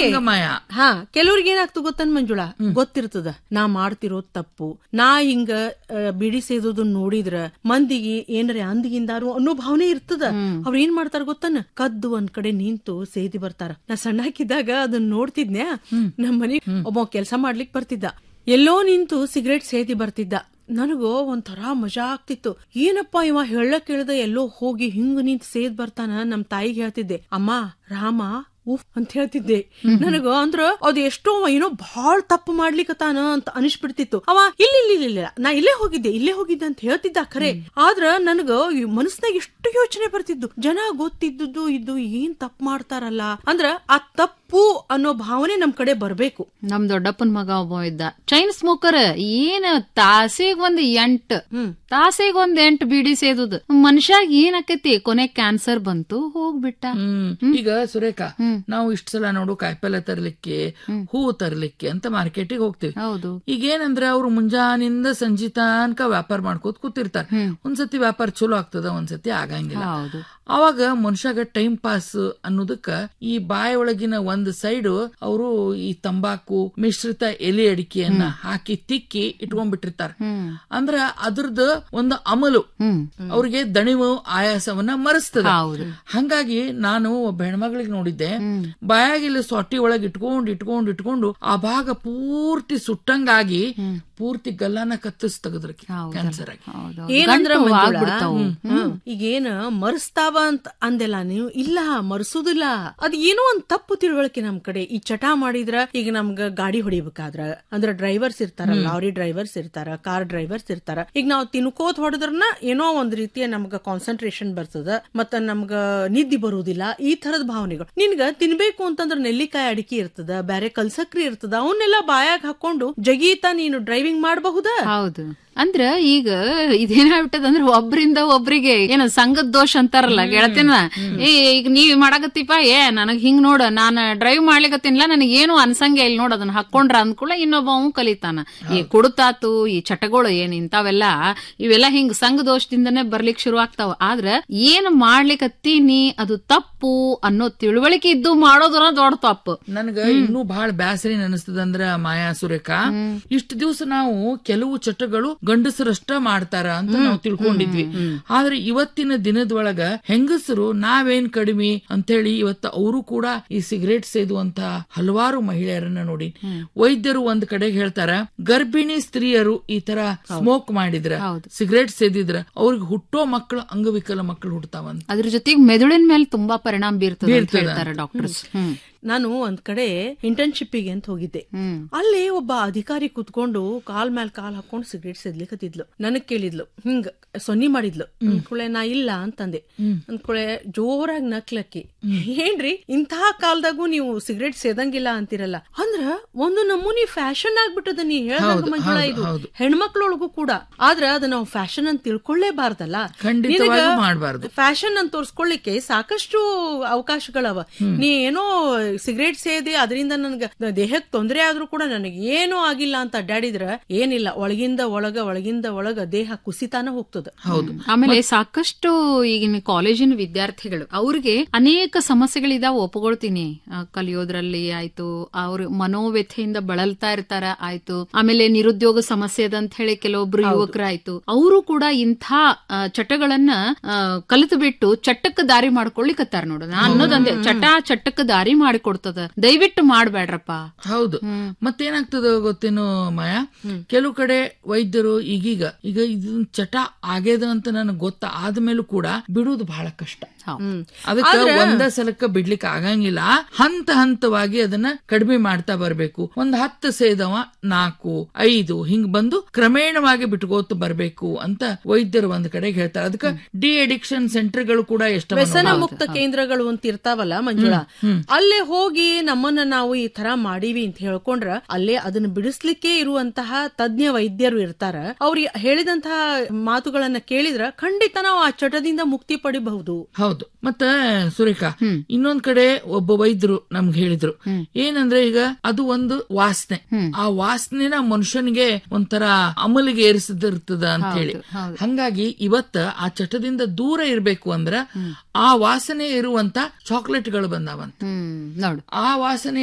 ರಂಗಮಯ ಹಾ ಕೆಲವ್ರಿಗೆ ಏನಾಗ್ತು ಗೊತ್ತನ್ ಮಂಜುಳಾ ಗೊತ್ತಿರ್ತದ ನಾ ಮಾಡ್ತಿರೋದ್ ತಪ್ಪು ನಾ ಹಿಂಗ ಆ, ಬಿಡಿ ಸೇದೋದನ್ನ ನೋಡಿದ್ರ ಮಂದಿಗೆ ಏನ್ರ ಅಂದಿಗಿಂದಾರು ಅನ್ನೋ ಭಾವನೆ ಇರ್ತದ ಅವ್ರ ಏನ್ ಮಾಡ್ತಾರ ಗೊತ್ತನ ಕದ್ದು ಒಂದ್ ಕಡೆ ನಿಂತು ಸೇದಿ ಬರ್ತಾರ ನಾ ಸಣ್ಣಕ್ಕಿದ್ದಾಗ ಅದನ್ನ ನೋಡ್ತಿದ್ನ್ಯಾ ನಮ್ಮ ಮನೆ ಒಬ್ಬ ಕೆಲ್ಸ ಮಾಡ್ಲಿಕ್ ಬರ್ತಿದ್ದ ಎಲ್ಲೋ ನಿಂತು ಸಿಗರೇಟ್ ಸೇದಿ ಬರ್ತಿದ್ದ ನನಗೋ ಒಂಥರ ಮಜಾ ಆಗ್ತಿತ್ತು ಏನಪ್ಪಾ ಇವ ಹೇಳ ಕೇಳ್ದ ಎಲ್ಲೋ ಹೋಗಿ ಹಿಂಗ್ ನಿಂತ್ ಸೇದ್ ಬರ್ತಾನ ನಮ್ ತಾಯಿಗೆ ಹೇಳ್ತಿದ್ದೆ ಅಮ್ಮ ರಾಮ ಉಫ್ ಅಂತ ಹೇಳ್ತಿದ್ದೆ ನನಗ ಅಂದ್ರ ಅದ್ ಎಷ್ಟೋ ಅವ ಏನೋ ಬಹಳ ತಪ್ಪು ಮಾಡ್ಲಿಕತ್ತಾನ ಅಂತ ಅನಿಸ್ಬಿಡ್ತಿತ್ತು ಅವ ಇಲ್ಲ ಇಲ್ಲ ಇಲ್ಲ ಇಲ್ಲ ನಾ ಇಲ್ಲೇ ಹೋಗಿದ್ದೆ ಇಲ್ಲೇ ಹೋಗಿದ್ದೆ ಅಂತ ಹೇಳ್ತಿದ್ದ ಖರೆ ಆದ್ರ ನನಗ ಈ ಮನಸ್ನಾಗ ಎಷ್ಟು ಯೋಚನೆ ಬರ್ತಿದ್ದು ಜನ ಗೊತ್ತಿದ್ದುದು ಇದು ಏನ್ ತಪ್ಪು ಮಾಡ್ತಾರಲ್ಲ ಅಂದ್ರ ಆ ತಪ್ಪು ಅನ್ನೋ ಭಾವನೆ ನಮ್ ಕಡೆ ಬರ್ಬೇಕು ನಮ್ ದೊಡ್ಡಪ್ಪನ ಮಗ ಒಬ್ಬ ಇದ್ದ ಚೈನ್ ಸ್ಮೋಕರ್ ಏನ್ ತಾಸಿಗ್ ಒಂದ್ ಎಂಟ್ ತಾಸಿಗ್ ಒಂದ್ ಎಂಟ್ ಬಿಡಿ ಸೇದುದು ಮನುಷ್ಯಾಗ ಏನ್ ಆಕೈತಿ ಕೊನೆ ಕ್ಯಾನ್ಸರ್ ಬಂತು ಹೋಗ್ಬಿಟ್ಟ ಹ್ಮ್ ಈಗ ಸುರೇಖ ನಾವು ಇಷ್ಟ ಸಲ ನೋಡು ಕಾಯಿಪಲ್ಲೆ ತರ್ಲಿಕ್ಕೆ ಹೂವು ತರ್ಲಿಕ್ಕೆ ಅಂತ ಮಾರ್ಕೆಟಿಗೆ ಹೋಗ್ತೀವಿ ಹೌದು ಈಗ ಏನಂದ್ರೆ ಅವ್ರು ಮುಂಜಾನಿಂದ ಸಂಜೆ ತನಕ ವ್ಯಾಪಾರ ಮಾಡ್ಕೋತ ಕೂತಿರ್ತಾರ ಒಂದ್ಸತಿ ವ್ಯಾಪಾರ ಚಲೋ ಆಗ್ತದ ಒಂದ್ಸತಿ ಆಗಂಗಿಲ್ಲ ಹೌದು ಅವಾಗ ಮನುಷ್ಯಾಗ ಟೈಮ್ ಪಾಸ್ ಅನ್ನೋದಕ್ಕ ಈ ಬಾಯಿ ಒಳಗಿನ ಒಂದ್ ಸೈಡ್ ಅವರು ಈ ತಂಬಾಕು ಮಿಶ್ರಿತ ಎಲೆ ಅಡಿಕೆಯನ್ನ ಹಾಕಿ ತಿಕ್ಕಿ ಇಟ್ಕೊಂಡ್ಬಿಟ್ಟಿರ್ತಾರ ಅಂದ್ರ ಅದ್ರದ್ದು ಒಂದು ಅಮಲು ಅವ್ರಿಗೆ ದಣಿವು ಆಯಾಸವನ್ನ ಮರೆಸ್ತದ ಹೌದು. ಹಂಗಾಗಿ ನಾನು ಒಬ್ಬ ಹೆಣ್ಮಗಳಿಗೆ ನೋಡಿದ್ದೆ ಬಾಯಾಗಿಲ್ಲಿ ಸೊಟ್ಟಿ ಒಳಗೆ ಇಟ್ಕೊಂಡ್ ಇಟ್ಕೊಂಡ್ ಇಟ್ಕೊಂಡು ಆ ಭಾಗ ಪೂರ್ತಿ ಸುಟ್ಟಂಗಾಗಿ ಪೂರ್ತಿ ಗಲ್ಲನ ಕತ್ತಿಸ್ ತೆಗೆದ್ರಕಿ ಕ್ಯಾನ್ಸರ್ ಆಗಿ ಹೌದು ಏನಂದ್ರ ಗಂಟು ಮಂಜುಳಾ? ಆಗ್ಬಿಡ್ತಾವು. ಹ್ಮ್. ಈಗೇನ ಮರೆಸ್ತಾವ ಅಂತ ಅಂದೆಲ್ಲ ನೀವು ಇಲ್ಲ ಮರ್ಸುದಿಲ್ಲ ಅದ್ ಏನೋ ಒಂದ್ ತಪ್ಪು ತಿಳುವಳಿಕೆ ನಮ್ ಕಡೆ ಈ ಚಟ ಮಾಡಿದ್ರ ಈಗ ನಮ್ಗ ಗಾಡಿ ಹೊಡಿಬೇಕಾದ್ರ ಅಂದ್ರ ಡ್ರೈವರ್ಸ್ ಇರ್ತಾರ ಲಾರಿ ಡ್ರೈವರ್ಸ್ ಇರ್ತಾರ ಕಾರ್ ಡ್ರೈವರ್ಸ್ ಇರ್ತಾರ ಈಗ ನಾವ್ ತಿನ್ಕೋತ್ ಹೊಡೆದ್ರನ ಏನೋ ಒಂದ್ ರೀತಿಯ ನಮ್ಗ ಕಾನ್ಸಂಟ್ರೇಷನ್ ಬರ್ತದ ಮತ್ತ ನಮ್ಗ ನಿದ್ದಿ ಬರುವುದಿಲ್ಲ ಈ ತರದ ಭಾವನೆಗಳು ನಿನ್ಗ ತಿನ್ಬೇಕು ಅಂತಂದ್ರ ನೆಲ್ಲಿಕಾಯಿ ಅಡಿಕೆ ಇರ್ತದ ಬ್ಯಾರೆ ಕಲ್ಸಕ್ರಿ ಇರ್ತದ ಅವನ್ನೆಲ್ಲ ಬಾಯಾಗ ಹಾಕೊಂಡು ಜಗೀತಾ ನೀನು ಡ್ರೈವಿಂಗ್ ಮಾಡಬಹುದಾ ಹೌದು ಅಂದ್ರ ಈಗ ಇದೇನಾಗ್ಬಿಟ್ಟದ ಅಂದ್ರೆ ಒಬ್ರಿಂದ ಒಬ್ರಿಗೆ ಏನ ಸಂಘದ ದೋಷ ಅಂತಾರಲ್ಲ ಗೆಳತಿನ ಏ ಈಗ ನೀವ್ ಮಾಡಾಕತ್ತಿಪ್ಪ ಏ ನನಗ್ ಹಿಂಗ್ ನೋಡ ನಾನ್ ಡ್ರೈವ್ ಮಾಡ್ಲಿಕತ್ತಿನ್ಲ ನನಗ್ ಏನು ಅನ್ಸಂಗೆ ಇಲ್ಲ ನೋಡ ಅದನ್ನ ಹಾಕೊಂಡ್ರ ಅಂದ್ಕೂಡ ಇನ್ನೊಬ್ಬ ಅವ್ ಕಲಿತಾನ ಈ ಕುಡುತಾತು ಈ ಚಟಗಳು ಏನ್ ಇಂತಾವೆಲ್ಲ ಇವೆಲ್ಲ ಹಿಂಗ್ ಸಂಘ ದೋಷದಿಂದನೇ ಬರ್ಲಿಕ್ ಶುರು ಆಗ್ತಾವ ಆದ್ರ ಏನ್ ಮಾಡ್ಲಿಕತ್ತೀನಿ ಅದು ತಪ್ಪು ಅನ್ನೋ ತಿಳುವಳಿಕೆ ಇದ್ದು ಮಾಡೋದ್ರ ದೊಡ್ಡ ತಪ್ಪು ನನ್ಗ ಇನ್ನೂ ಬಹಳ ಬ್ಯಾಸರಿ ಅನಿಸ್ತದಂದ್ರ ಮಾಯಾ ಸುರೇಖ ಇಷ್ಟು ದಿವಸ ನಾವು ಕೆಲವು ಚಟಗಳು ಗಂಡಸರಷ್ಟ ಮಾಡ್ತಾರ ಅಂತ ನಾವು ತಿಳ್ಕೊಂಡಿದ್ವಿ ಆದ್ರೆ ಇವತ್ತಿನ ದಿನದೊಳಗ ಹೆಂಗಸರು ನಾವೇನ್ ಕಡಿಮೆ ಅಂತೇಳಿ ಇವತ್ತ ಅವರು ಕೂಡ ಈ ಸಿಗರೇಟ್ ಸೇದುವಂತ ಹಲವಾರು ಮಹಿಳೆಯರನ್ನ ನೋಡಿ ವೈದ್ಯರು ಒಂದ್ ಕಡೆ ಹೇಳ್ತಾರ ಗರ್ಭಿಣಿ ಸ್ತ್ರೀಯರು ಈ ತರ ಸ್ಮೋಕ್ ಮಾಡಿದ್ರ ಸಿಗರೇಟ್ ಸೇದಿದ್ರ ಅವ್ರಿಗೆ ಹುಟ್ಟೋ ಮಕ್ಕಳು ಅಂಗವಿಕಲ ಮಕ್ಕಳು ಹುಡ್ತಾವಂತ ಅದ್ರ ಜೊತೆಗೆ ಮೆದುಳಿನ ಮೇಲೆ ತುಂಬಾ ಪರಿಣಾಮ ಬೀರ್ತದೆ ಅಂತ ಬೀರ್ತದ. ಹೇಳ್ತಾರೆ ಡಾಕ್ಟರ್ಸ್ ಹ್ಮ್ ನಾನು ಒಂದ್ ಕಡೆ ಇಂಟರ್ನ್ಶಿಪ್ಪಿಗೆ ಅಂತ ಹೋಗಿದ್ದೆ ಹ್ಮ್ ಅಲ್ಲಿ ಒಬ್ಬ ಅಧಿಕಾರಿ ಕುತ್ಕೊಂಡು ಕಾಲ್ ಮೇಲ್ ಕಾಲ್ ಹಾಕೊಂಡು ಸಿಗರೇಟ್ ಸೇದ್ಲಿಕತ್ತಿದ್ಲು ನನಗ್ ಕೇಳಿದ್ಲು ಹಿಂಗ ಸೊನ್ನಿ ಮಾಡಿದ್ಲು ಅಂದ್ಕೂಳೆ ನಾ ಇಲ್ಲ ಅಂತಂದೆ ಅಂದ್ಕೂಳೆ ಜೋರಾಗಿ ನಕ್ಲಕ್ಕಿ ಏನ್ರಿ ಇಂತಹ ಕಾಲದಾಗೂ ನೀವು ಸಿಗರೇಟ್ ಸೇದಂಗಿಲ್ಲ ಅಂತಿರಲ್ಲ ಅಂದ್ರ ಒಂದು ನಮೂನಿ ಫ್ಯಾಷನ್ ಆಗ್ಬಿಟ್ಟದ ನೀ ಹೇಳ್ದಂಗ ಮಂಜುಳ ಇದು ಹೆಣ್ಮಕ್ಳೊಳಗೂ ಕೂಡ ಆದ್ರ ಅದ ನಾವು ಫ್ಯಾಷನ್ ಅಂತ ತಿಳ್ಕೊಳ್ಳೇಬಾರ್ದಲ್ಲ ಖಂಡಿತವಾಗ್ಲೂ ಮಾಡ್ಬಾರ್ದು. ಫ್ಯಾಷನ್ ಅಂತ ತೋರ್ಸ್ಕೊಳ್ಳಿಕ್ಕೆ ಸಾಕಷ್ಟು ಅವಕಾಶಗಳವ ನೀ ಏನೋ ಸಿಗರೇಟ್ ಸೇದಿ ಅದರಿಂದ ನನ್ಗ ದೇಹಕ್ಕೆ ತೊಂದರೆ ಆದ್ರೂ ಕೂಡ ನನಗೆ ಏನೂ ಆಗಿಲ್ಲ ಅಂತ ಅಡ್ಡಾಡಿದ್ರ ಏನಿಲ್ಲ ಒಳಗಿಂದ ಒಳಗ ಒಳಗಿಂದ ಒಳಗ ದೇಹ ಕುಸಿತಾನ ಹೋಗ್ತದ ಹೌದು ಆಮೇಲೆ ಸಾಕಷ್ಟು ಈಗಿನ ಕಾಲೇಜಿನ ವಿದ್ಯಾರ್ಥಿಗಳು ಅವ್ರಿಗೆ ಅನೇಕ ಸಮಸ್ಯೆಗಳಿದಾವ ಒಪ್ಕೊಳ್ತೀನಿ ಆ, ಕಲಿಯೋದ್ರಲ್ಲಿ ಆಯ್ತು ಅವ್ರ ಮನೋವ್ಯಥೆಯಿಂದ ಬಳಲ್ತಾ ಇರ್ತಾರ ಆಯ್ತು ಆಮೇಲೆ ನಿರುದ್ಯೋಗ ಸಮಸ್ಯೆ ಅದ ಅಂತ ಹೇಳಿ ಕೆಲವೊಬ್ರು ಯುವಕರಾಯ್ತು ಅವರು ಕೂಡ ಇಂಥ ಆ, ಚಟಗಳನ್ನ ಆ, ಕಲಿತು ಬಿಟ್ಟು ಚಟ್ಟಕ್ಕೆ ದಾರಿ ಮಾಡ್ಕೊಳ್ಳಿಕತ್ತಾರ ನೋಡು ನಾ ಅನ್ನೋದಂದೆ ಚಟ ಚಟ್ಟಕ್ಕೆ ದಾರಿ ಮಾಡಿಕೊಡ್ತದ ದಯವಿಟ್ಟು ಮಾಡ್ಬೇಡ್ರಪ್ಪ ಹೌದು ಮತ್ತೇನಾಗ್ತದ ಗೊತ್ತೇನು ಮಾಯಾ ಕೆಲವು ಕಡೆ ವೈದ್ಯರು ಈಗೀಗ ಈಗ ಇದನ್ ಚಟ ಆಗ್ಯದ ಅಂತ ನನಗೆ ಗೊತ್ತ ಆದ್ಮೇಲೂ ಕೂಡ ಬಿಡುವುದು ಬಹಳ ಕಷ್ಟ ಅದಕ್ಕೆ ಒಂದ ಸಲಕ್ಕ ಬಿಡ್ಲಿಕ್ಕೆ ಆಗಂಗಿಲ್ಲ ಹಂತ ಹಂತವಾಗಿ ಅದನ್ನ ಕಡಿಮೆ ಮಾಡ್ತಾ ಬರ್ಬೇಕು ಒಂದ್ ಹತ್ತು ಸೇದವ ನಾಲ್ಕು ಐದು ಹಿಂಗ್ ಬಂದು ಕ್ರಮೇಣವಾಗಿ ಬಿಟ್ಕೋತ ಬರ್ಬೇಕು ಅಂತ ವೈದ್ಯರು ಒಂದ್ ಕಡೆ ಹೇಳ್ತಾರೆ ಅದಕ್ಕೆ ಡಿ ಅಡಿಕ್ಷನ್ ಸೆಂಟರ್ಗಳು ಕೂಡ ಎಷ್ಟು ವ್ಯಸನ ಮುಕ್ತ ಕೇಂದ್ರಗಳು ಅಂತ ಇರ್ತಾವಲ್ಲ ಮಂಜುಳಾ ಅಲ್ಲೇ ಹೋಗಿ ನಮ್ಮನ್ನ ನಾವು ಈ ತರ ಮಾಡೀವಿ ಅಂತ ಹೇಳ್ಕೊಂಡ್ರ ಅಲ್ಲೇ ಅದನ್ನ ಬಿಡಿಸ್ಲಿಕ್ಕೆ ಇರುವಂತಹ ತಜ್ಞ ವೈದ್ಯರು ಇರ್ತಾರ ಅವ್ರಿಗೆ ಹೇಳಿದಂತಹ ಮಾತುಗಳನ್ನ ಕೇಳಿದ್ರ ಖಂಡಿತ ನಾವು ಆ ಚಟದಿಂದ ಮುಕ್ತಿ ಪಡಿಬಹುದು ಹೌದು ಮತ್ತ ಸುರೇಖಾ ಇನ್ನೊಂದ್ ಕಡೆ ಒಬ್ಬ ವೈದ್ಯರು ನಮ್ಗೆ ಹೇಳಿದ್ರು ಏನಂದ್ರೆ ಈಗ ಅದು ಒಂದು ವಾಸನೆ ಆ ವಾಸನೆನ ಮನುಷ್ಯನಿಗೆ ಒಂಥರ ಅಮಲಿಗೆ ಏರಿಸಿದಿರ್ತದ ಅಂತ ಹೇಳಿ ಹಂಗಾಗಿ ಇವತ್ತ ಆ ಚಟದಿಂದ ದೂರ ಇರ್ಬೇಕು ಅಂದ್ರ ಆ ವಾಸನೆ ಇರುವಂತ ಚಾಕ್ಲೇಟ್ಗಳು ಬಂದಾವಂತ ಹ್ಮ್ ನೋಡು ಆ ವಾಸನೆ